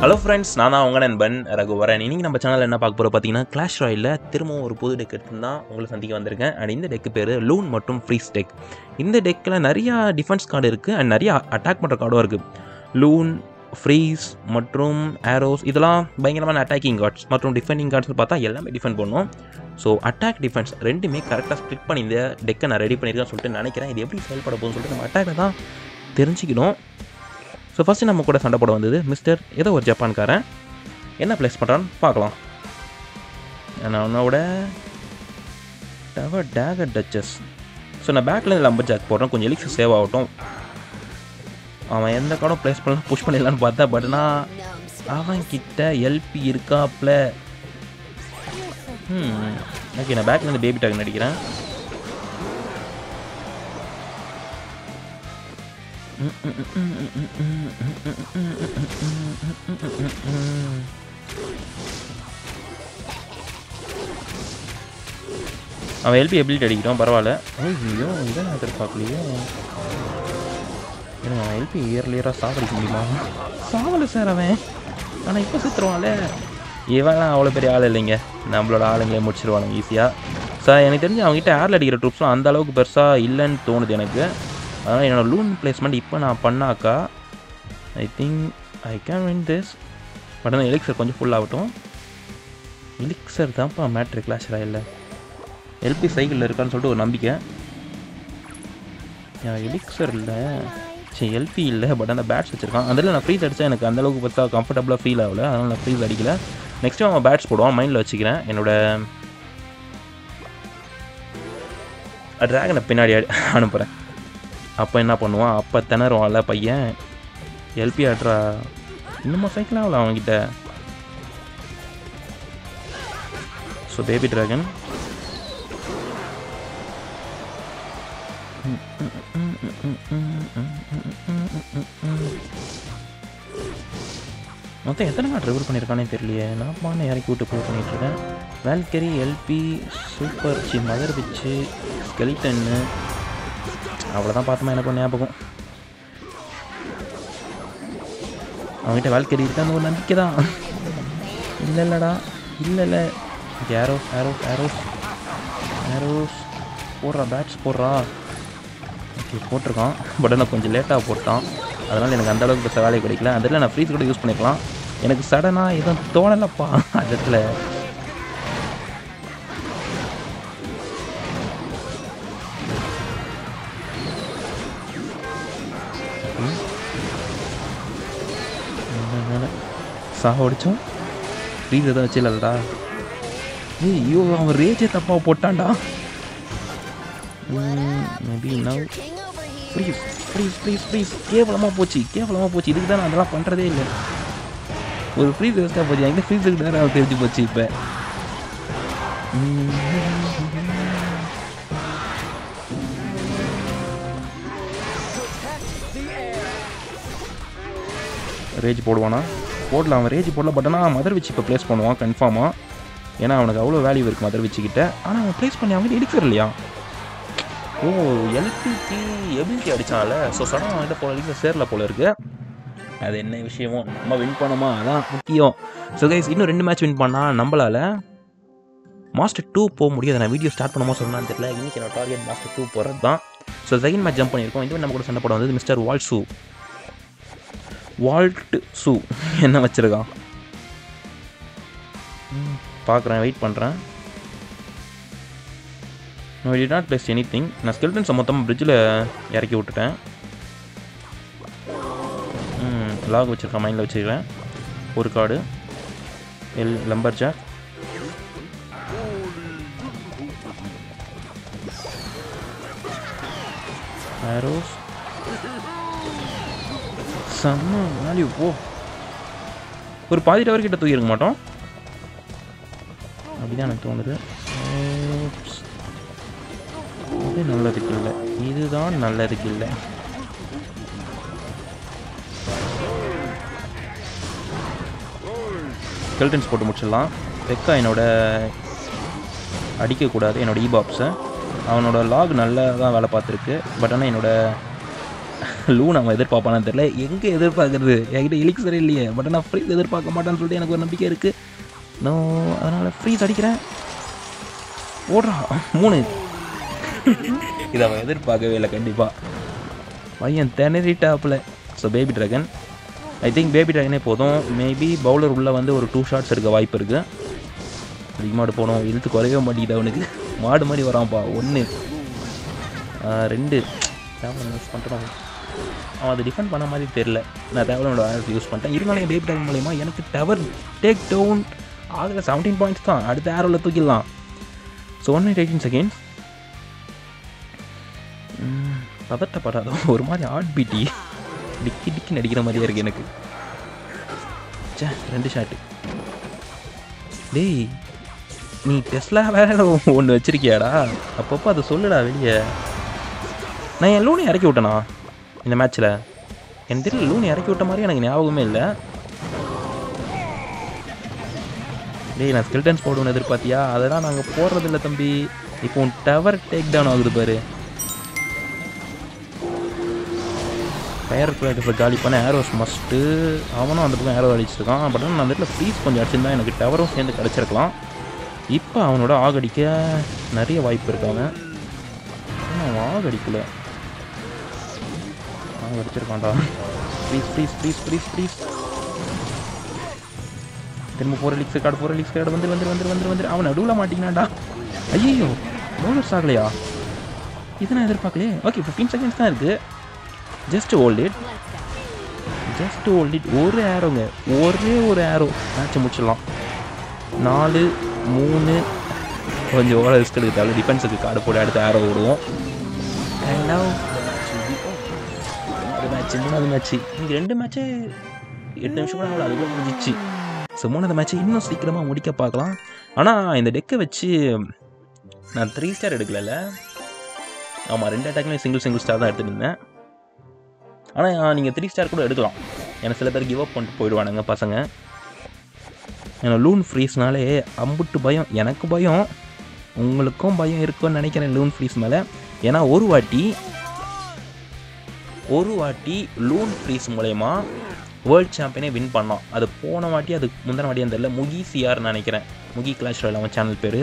Hello friends நான் தான் உங்கள் நண்பன் ரகுவரன் இன்னைக்கு நம்ம சேனலில் என்ன பார்க்க போகிறோம் பார்த்தீங்கன்னா கிளாஷ் ராயில் திரும்பவும் ஒரு புது டெக் எடுத்து தான் உங்களை சந்திக்க வந்திருக்கேன் அண்ட் இந்த டெக்கு பேர் லூன் மற்றும் ஃப்ரீஸ் டெக் இந்த டெக்கில் நிறையா டிஃபென்ஸ் கார்டு இருக்குது அண்ட் நிறைய அட்டாக் பண்ணுற கார்டும் இருக்குது லூன் ஃப்ரீஸ் மற்றும் ஆரோஸ் இதெல்லாம் பயங்கரமான அட்டாக்கிங் கார்ட்ஸ் மற்றும் டிஃபெண்டிங் கார்ட்ஸ் பார்த்தா எல்லாமே டிஃபெண்ட் பண்ணும் ஸோ அட்டாக் டிஃபென்ஸ் ரெண்டுமே கரெக்டாக ஸ்ப்ளிட் பண்ணி இந்த டெக்கை நான் ரெடி பண்ணியிருக்கேன்னு சொல்லிட்டு நினைக்கிறேன் இது எப்படி செயல்பட போகுதுன்னு சொல்லிட்டு நம்ம அட்டாக்கை தான் தெரிஞ்சுக்கணும் ஸோ ஃபஸ்ட்டு நம்ம கூட சண்டை போட வந்தது மிஸ்டர் ஏதோ ஒரு ஜப்பான்காரன் என்ன ப்ளேஸ் பண்ணுறான்னு பார்க்கலாம் நான் அவனோட டவர் டேகர் டச்சஸ் ஸோ நான் பேக்லேருந்து லம்பர் ஜாக் போடுறேன் கொஞ்சம் எலிக்ஸ் சேவ் ஆகட்டும் அவன் எந்த கார்டும் ப்ளேஸ் பண்ணலாம் புஷ் பண்ணிடலான்னு பார்த்தா பட் நான் அவன் கிட்ட எல்பி இருக்காப்ல ம் ஓகே நான் பேக்லேருந்து பேபி டாக் நடிக்கிறேன் அவன் எல்பி எபிலிட்டி அடிக்கிறான் பரவாயில்ல ஐயோ இதை நான் எதிர்பார்க்கலையே எனக்கு அவன் எல்பி இயர்லியராக சாவடிக்க முடியுமா சாவலை சார் அவன் ஆனால் இப்போ சுற்றுருவான்ல இவன்லாம் அவ்வளோ பெரிய ஆள் இல்லைங்க நம்மளோட ஆளுங்களே முடிச்சிருவானுங்க ஈஸியாக சார் எனக்கு தெரிஞ்சு அவங்ககிட்ட ஏரில் அடிக்கிற ட்ரூப்ஸ்லாம் அந்த அளவுக்கு பெருசாக இல்லைன்னு தோணுது எனக்கு அதனால் என்னோடய லூன் பிளேஸ்மெண்ட் இப்போ நான் பண்ணாக்கா I think I can win this but ஆனால் எலிக்சர் கொஞ்சம் ஃபுல் ஆகட்டும் எலிக்சர் தான்ப்பா மேட்ரு கிளாஷ் ராயில் எல்பி சைக்கிளில் இருக்கான்னு சொல்லிட்டு ஒரு நம்பிக்கை எலிக்சர் இல்லை சரி எல்பி இல்லை பட் அந்த பேட்ஸ் வச்சுருக்கான் அதில் நான் ஃப்ரீஸ் அடித்தா எனக்கு அந்தளவுக்கு பார்த்தா கம்ஃபர்டபுளாக ஃபீல் ஆகல அதனால் நான் ஃப்ரீஸ் அடிக்கல நெக்ஸ்ட் அவன் பேட்ஸ் போடுவான் மைண்டில் வச்சுக்கிறேன் என்னோட ட்ராகனை பின்னாடி அடி- அனுப்புகிறேன் அப்போ என்ன பண்ணுவான் அப்போ திணறுவான்ல பையன் எல்பி ஆட்ரா இன்னுமா சைக்கிள் ஆகல அவன்கிட்ட ஸோ பேபி ட்ராகன் மொத்தம் எத்தனை கார்டு ரிவர் பண்ணியிருக்கானே தெரியலையே நான் பானை இறக்கி விட்டு ப்ரூவ் பண்ணிகிட்ருக்கேன் வேல்கரி எல்பி சூப்பர் சி மதர் பிச்சு ஸ்கெலிட்டன்னு அவ்வளோதான் பார்த்தோமா எனக்கு ஒரு ஞாபகம் அவன்கிட்ட வேல்கரி இருக்கான்னு ஒரு நம்பிக்கை தான் இல்லை இல்லைடா இல்லை இல்லை ஏரோஸ் ஏரோஸ் ஏரோஸ் ஏரோஸ் போடுறா பேட்ஸ் போடுறா ஓகே போட்டிருக்கான் பட் ஆனால் கொஞ்சம் லேட்டாக போட்டான் அதனால் எனக்கு அந்த அளவுக்கு பெருசாக வேலை கிடைக்கல அதில் நான் ஃப்ரீஸ் கூட யூஸ் பண்ணிக்கலாம் எனக்கு சடனாக எதுவும் தோணலப்பா அந்த இடத்துல சாவடிச்சோம் ஃப்ரீஸ் எதுவும் வச்சிடலடா ஏய் ஐயோ அவன் ரேஜே தப்பாக போட்டான்டா maybe now please please please please கேவலமாக போச்சு கேவலமாக போச்சு இதுக்கு தான் நான் அதெல்லாம் பண்ணுறதே இல்லை ஒரு ஃப்ரீஸ் வேஸ்ட்டாக போச்சு எங்கே ஃப்ரீஸுக்கு நேரம் தெரிஞ்சு போச்சு இப்போ ரேஜ் போடுவானா போடலாம் அவன் ரேஜ் போடல பட் ஆனால் மதர் வச்சு இப்போ ப்ளேஸ் பண்ணுவான் கன்ஃபார்மாக ஏன்னா அவனுக்கு அவ்வளோ வேல்யூ இருக்குது மதர் வச்சுக்கிட்ட ஆனால் அவன் ப்ளேஸ் பண்ணி அவன் எடுக்கிற இல்லையா ஓ எல்பிடி எபிலிட்டி அடித்தான்ல ஸோ சடம் அவன்கிட்ட போல இருக்கு சேரில் போல இருக்கு அது என்ன விஷயமோ நம்ம வின் பண்ணோமா அதான் முக்கியம் ஸோ கைஸ் இன்னும் ரெண்டு மேட்ச் வின் பண்ணால் நம்மளால் மாஸ்டர் டூ போக முடியாது நான் வீடியோ ஸ்டார்ட் பண்ணாமல் சொன்னான்னு தெரியல இன்றைக்கி என்னோட டார்கெட் மாஸ்டர் டூ போகிறது தான் ஸோ செகண்ட் மேட்ச் ஜம்ப் பண்ணியிருக்கோம் இதுவும் நம்ம கூட சண்டை போட வந்தது மிஸ்டர் வால்ட் சூ வால்ட் சூ என்ன வச்சுருக்கான் பார்க்குறேன் வெயிட் பண்ணுறேன் நோ டி நாட் பிளேஸ் எனி திங் நான் ஸ்கெல்டன்ஸை மொத்தமாக பிரிட்ஜில் இறக்கி விட்டுட்டேன் லாக் வச்சுருக்கேன் மைண்டில் வச்சுருக்கேன் ஒரு கார்டு எல் லம்பர் ஜாக் ஆரோஸ் செம்ம வேல்யூ போ ஒரு பாதி டவர் கிட்ட தூக்கியிருக்க மாட்டோம் அப்படிதான் எனக்கு தோணுது Oops. இது நல்லதுக்கு இல்லை இதுதான் நல்லதுக்கு இல்லை ஸ்கெல்டன்ஸ் போட்டு முடிச்சிடலாம் பெக்கா என்னோட அடிக்கக்கூடாது என்னோட இபாப்ஸை அவனோட லாக் நல்லா தான் வேலை பார்த்துருக்கு பட் ஆனால் என்னோட லூன் அவன் எதிர்பார்ப்பானான்னு தெரியல எங்கே எதிர்பார்க்கறது என்கிட்ட எலிக்சரே இல்லையே பட் நான் ஃப்ரீஸ் எதிர்பார்க்க மாட்டான்னு சொல்லிட்டு எனக்கு ஒரு நம்பிக்கை இருக்குது நான் அதனால் ஃப்ரீஸ் அடிக்கிறேன் ஓடுறா மூணு இதை அவன் எதிர்பார்க்கவே இல்லை கண்டிப்பாக பையன் திணறிட்டாப்புல so baby dragon I think baby ட்ராகனே போதும் மேபி பவுலர் உள்ளே வந்து ஒரு டூ ஷாட்ஸ் எடுக்க வாய்ப்பு இருக்குது அதிக மாடு போனோம் இழுத்து குறையவே மாட்டேங்குது அவனுக்கு மாடு மாதிரி வரான்ப்பா ஒன்று ரெண்டு தேவை யூஸ் பண்ணுறான் அவன் அதை டிஃபெண்ட் பண்ண மாதிரி தெரில நான் தேவையோட யூஸ் பண்ணிட்டேன் இருந்தாலும் என் பேபி ட்ராகன் மூலயமா எனக்கு டவர் டேக் டவுன் ஆகல செவன்டீன் பாயிண்ட்ஸ் தான் அடுத்த ஏரோவில் தூக்கிடலாம் so one minute eighteen seconds பதட்டப்படாத ஒரு மாதிரி ஹார்ட் பீட்டி டிக்கி டிக்கி நடிக்கிற மாதிரியே இருக்கு எனக்கு சே ரெண்டு ஷாட்டு டேய் நீ டெஸ்லா வேற ஒன்று வச்சிருக்கியாடா அப்பப்போ அதை சொல்லுடா வெளியே நான் என் லூனை இறக்கி விட்டேனா இந்த மேட்ச்சில் எனக்கு தெரியல லூனை இறக்கி விட்ட மாதிரி எனக்கு ஞாபகமே இல்லை டேய் நான் ஸ்கெல்டன்ஸ் போடுவேன் எதிர்பார்த்தியா அதெல்லாம் நாங்கள் போடுறதில்ல தம்பி இப்போ உன் டவர் டேக் டவுன் ஆகுது பாரு ஃபயர் கிளாட்டில் காலி பண்ண ஏரோஸ் மஸ்ட்டு அவனும் அந்த பக்கம் ஏரோ அடிச்சிருக்கான் பட் ஆனால் அந்த இடத்துல ஃப்ரீஸ் கொஞ்சம் அடிச்சிருந்தா எனக்கு டவரும் சேர்ந்து கிடச்சிருக்கலாம் இப்போ அவனோட ஆகடிக்க நிறைய வாய்ப்பு இருக்காங்க ஆனால் அவன் ஆகடிக்கல ஆக அடிச்சிருக்கான்டா please please please please please திரும்ப four leaks card four leaks card வந்து வந்து வந்து வந்து வந்து அவன் நடுவில் மாட்டிக்கினான்டா ஐயோ பவுலர்ஸ் ஆகலையா இதை நான் எதிர்பார்க்கலையே ஓகே ஃபிஃப்டீன் செகண்ட்ஸ் தான் இருக்குது just hold it just hold it ஒரு ஏரோங்க ஒரே ஒரு ஏரோ மேட்சை முடிச்சிடலாம் நாலு மூணு கொஞ்சம் ஓர ரிஸ்க் எடுக்க தேவை டிஃபென்ஸுக்கு கார்டு போட்டு அடுத்த ஏரோ விடுவோம் ஒரு மேட்ச் மூணாவது மேட்ச் இங்கே ரெண்டு மேட்ச்சு எட்டு நிமிஷம் கூட அவ்வளோ அதுக்குள்ள முடிஞ்சிச்சு ஸோ மூணாவது மேட்ச்சை இன்னும் சீக்கிரமாக முடிக்க பார்க்கலாம் ஆனால் இந்த டெக்கை வச்சு நான் த்ரீ ஸ்டார் எடுக்கல ஆமாம் ரெண்டு அட்டாக்லையும் சிங்கிள் சிங்கிள் ஸ்டார் தான் எடுத்துகிட்டு இருந்தேன் ஆனால் நீங்கள் த்ரீ ஸ்டார் கூட எடுக்கலாம் ஏன்னா சில பேர் கிவ் அப் பண்ணிட்டு போயிடுவானுங்க பசங்க ஏன்னா லூன் ஃப்ரீஸ்னாலே அம்புட்டு பயம் எனக்கு பயம் உங்களுக்கும் பயம் இருக்கும்னு நினைக்கிறேன் லூன் ஃப்ரீஸ் மேலே ஏன்னா ஒரு வாட்டி ஒரு வாட்டி லூன் ஃப்ரீஸ் மூலயமா வேர்ல்ட் சாம்பியனே வின் பண்ணோம் அது போன வாட்டி அது முந்தின வாட்டி அந்த தெரியல முகி சிஆர்னு நினைக்கிறேன் முகி கிளாஷ் ராயல் அவன் சேனல் பேர்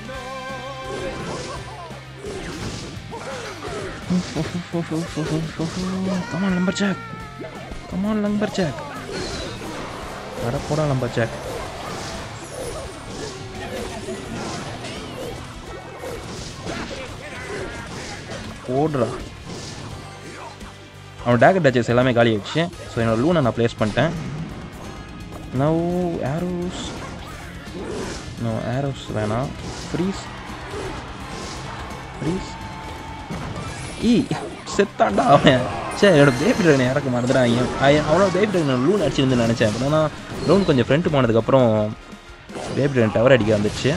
come on number jack come on number jack அடப்போடா நம்பர் ஜாக் ஓடுறா அவன் டேக்கர் டச்சஸ் எல்லாமே காலி ஆயிடுச்சு ஸோ என்னோட லூனை நான் ப்ளேஸ் பண்ணிட்டேன் நவ் ஏரோஸ் நோ ஏரோஸ் வேணாம் ஃப்ரீஸ் ஃப்ரீஸ் ஈ செத்தாண்டா அவன் சே என்னோட பேபி ட்ரைனை இறக்க மறந்துடாங்க அவனோட பேபி ட்ரைன் லூன் அடிச்சிருந்து நினச்சேன் பட் ஆனால் லூன் கொஞ்சம் ஃப்ரெண்டு போனதுக்கப்புறம் பேபி ட்ரைன் டவர் அடிக்க வந்துடுச்சு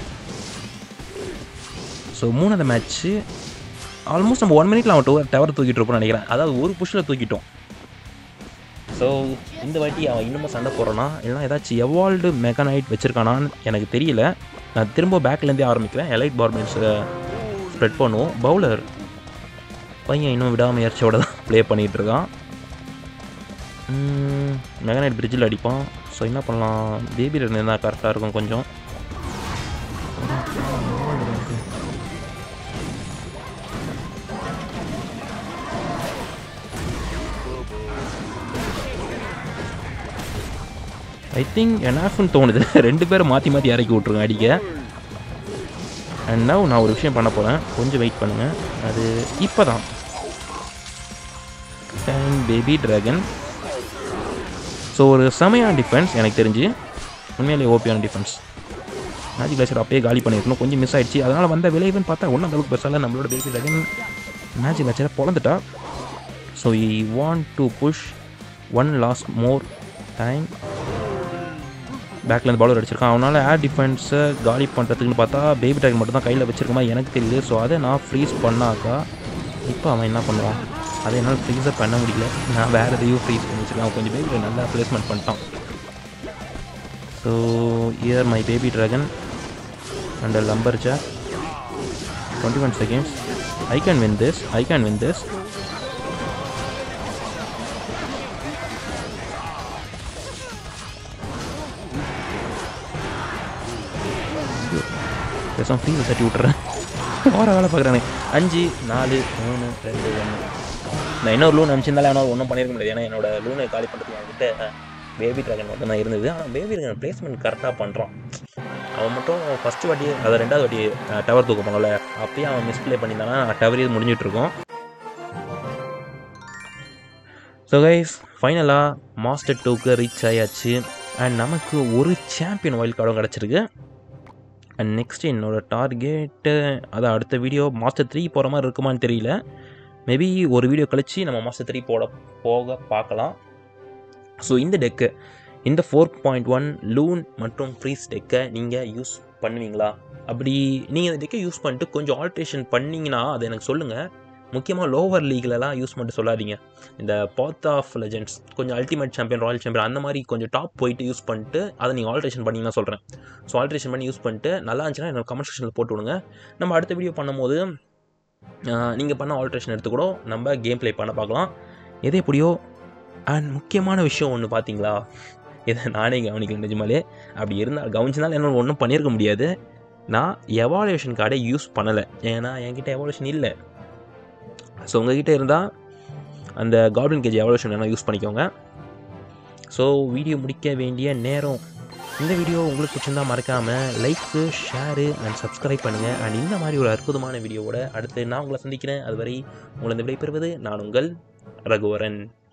ஸோ மூணாவது மேட்ச்சு ஆல்மோஸ்ட் நம்ம ஒன் மினிட்ல அவன் டவர் டவர் தூக்கிட்டு இருப்போம்னு நினைக்கிறேன் அதாவது ஒரு புஷ்ஷில் தூக்கிட்டோம் ஸோ இந்த வாட்டி அவன் இன்னமும் சண்டை போடுறானா இல்லைனா ஏதாச்சும் எவால்டு மெகனைட் வச்சுருக்கானான்னு எனக்கு தெரியல நான் திரும்ப பேக்லேருந்தே ஆரம்பிக்கிறேன் எலைட் பார்மெண்ட்ஸை ஸ்ப்ரெட் பண்ணுவோம் பவுலர் பையன் இன்னும் விடாமுயற்சியோட தான் ப்ளே பண்ணிகிட்டு இருக்கான் மெகனைட் பிரிட்ஜில் அடிப்பான் ஸோ என்ன பண்ணலாம் பேபி இருந்தால் கரெக்டாக இருக்கும் கொஞ்சம் ஐ திங்க் எனாஃப்னு தோணுது ரெண்டு பேரும் மாற்றி மாற்றி இறக்கி விட்ருங்க அடிக்க அண்ட் நவ் நான் ஒரு விஷயம் பண்ண போகிறேன் கொஞ்சம் வெயிட் பண்ணுங்கள் அது இப்போ தான் பேபி ட்ராகன் ஸோ ஒரு செமையான டிஃபென்ஸ் எனக்கு தெரிஞ்சு உண்மையிலே ஓபியான டிஃபென்ஸ் மேஜிக் லேசர் அப்பயே காலி பண்ணியிருக்கணும் கொஞ்சம் மிஸ் ஆயிடுச்சு அதனால் வந்த விளைவுன்னு பார்த்தா ஒன்றும் அளவுக்கு பெருசாக நம்மளோட பேபி ட்ராகன் மேஜிக் லேசரை பொழந்துட்டா so I want to push one last more time பேக்லேருந்து பவுலர் அடிச்சிருக்கான் அவனால் ஏர் டிஃபென்ஸை காலி பண்ணுறதுக்குன்னு பார்த்தா பேபி ட்ராகன் மட்டும் தான் கையில் வச்சிருக்க மாதிரி எனக்கு தெரியுது ஸோ அதை நான் ஃப்ரீஸ் பண்ணாக்கா இப்போ அவன் என்ன பண்ணுவான் அதை என்னால் ஃப்ரீஸை பண்ண முடியல நான் வேறு எதையும் ஃப்ரீஸ் பண்ணி வச்சிருக்கேன் அவன் கொஞ்சம் பேபி நல்லா ப்ளேஸ்மெண்ட் பண்ணிட்டான் so here my baby dragon and lumberjack twenty one seconds I can win this I can win this பேசாம ஃப்ரீ தட்டி விட்டுறேன் ஓர வேலை பார்க்குறானே அஞ்சு நாலு மூணு ரெண்டு ஒன்று நான் இன்னொரு லூன் அனுப்பிச்சிருந்தாலும் அவனால் ஒன்றும் பண்ணியிருக்க முடியாது ஏன்னா என்னோட லூனை காலி பண்ணுறதுக்கு என்கிட்ட பேபி ட்ராகன் மட்டும் தான் இருந்தது ஆனால் பேபி ட்ராகன் பிளேஸ்மெண்ட் கரெக்டாக பண்ணுறான் அவன் மட்டும் ஃபஸ்ட்டு வாட்டி அதை ரெண்டாவது வாட்டி டவர் தூக்க போனல அப்பயும் அவன் மிஸ்பிளே பண்ணியிருந்தானா டவரே முடிஞ்சிட்டு இருக்கும் ஸோ கைஸ் ஃபைனலாக மாஸ்டர் டூக்கு ரீச் ஆயாச்சு அண்ட் நமக்கு ஒரு சாம்பியன் வைல்ட் கார்டும் கிடச்சிருக்கு அண்ட் நெக்ஸ்ட் என்னோட டார்கெட்டு அதை அடுத்த வீடியோ மாஸ்டர் த்ரீ போகிற மாதிரி இருக்குமான்னு தெரியல மேபி ஒரு வீடியோ கழித்து நம்ம மாஸ்டர் த்ரீ போட போக பார்க்கலாம் ஸோ இந்த டெக்கு இந்த ஃபோர் பாயிண்ட் ஒன் லூன் மற்றும் ஃப்ரீஸ் டெக்கை நீங்கள் யூஸ் பண்ணுவீங்களா அப்படி நீங்கள் இந்த டெக்கை யூஸ் பண்ணிட்டு கொஞ்சம் ஆல்ட்ரேஷன் பண்ணிங்கன்னா அதை எனக்கு சொல்லுங்கள் முக்கியமாக லோவர் லீக்லலாம் யூஸ் பண்ணிட்டு சொல்லாதீங்க இந்த பாத் ஆஃப் லெஜெண்ட்ஸ் கொஞ்சம் அல்டிமேட் சாம்பியன் ராயல் சாம்பியன் அந்த மாதிரி கொஞ்சம் டாப் போயிட்டு யூஸ் பண்ணிட்டு அதை நீங்கள் ஆல்ட்ரேஷன் பண்ணிங்கன்னா சொல்கிறேன் ஸோ ஆல்ட்ரேஷன் பண்ணி யூஸ் பண்ணிட்டு நல்லா இருந்துச்சுன்னா என்னோட கமெண்ட் செக்ஷனில் போட்டு விடுங்க நம்ம அடுத்த வீடியோ பண்ணும்போது நீங்கள் பண்ண ஆல்ட்ரேஷன் எடுத்து கூட நம்ம கேம் ப்ளே பண்ண பார்க்கலாம் எது எப்படியோ அண்ட் முக்கியமான விஷயம் ஒன்று பார்த்தீங்களா இதை நானே கவனிக்கல நிஜமாலே அப்படி இருந்தால் கவனிச்சனால என்ன ஒன்றும் பண்ணியிருக்க முடியாது நான் எவாலுவேஷன் கார்டை யூஸ் பண்ணலை ஏன்னா என்கிட்ட எவாலுவேஷன் இல்லை ஸோ உங்ககிட்ட இருந்தால் அந்த காப்ளின் கேஜ் எவாலுவேஷன் வேணால் யூஸ் பண்ணிக்கோங்க ஸோ வீடியோ முடிக்க வேண்டிய நேரம் இந்த வீடியோ உங்களுக்கு பிடிச்சிருந்தா மறக்காமல் லைக்கு ஷேரு அண்ட் சப்ஸ்கிரைப் பண்ணுங்கள் அண்ட் இந்த மாதிரி ஒரு அற்புதமான வீடியோவோட அடுத்து நான் உங்களை சந்திக்கிறேன் அதுவரை உங்களை விடைபெறுவது நான் உங்கள் ரகுவரன்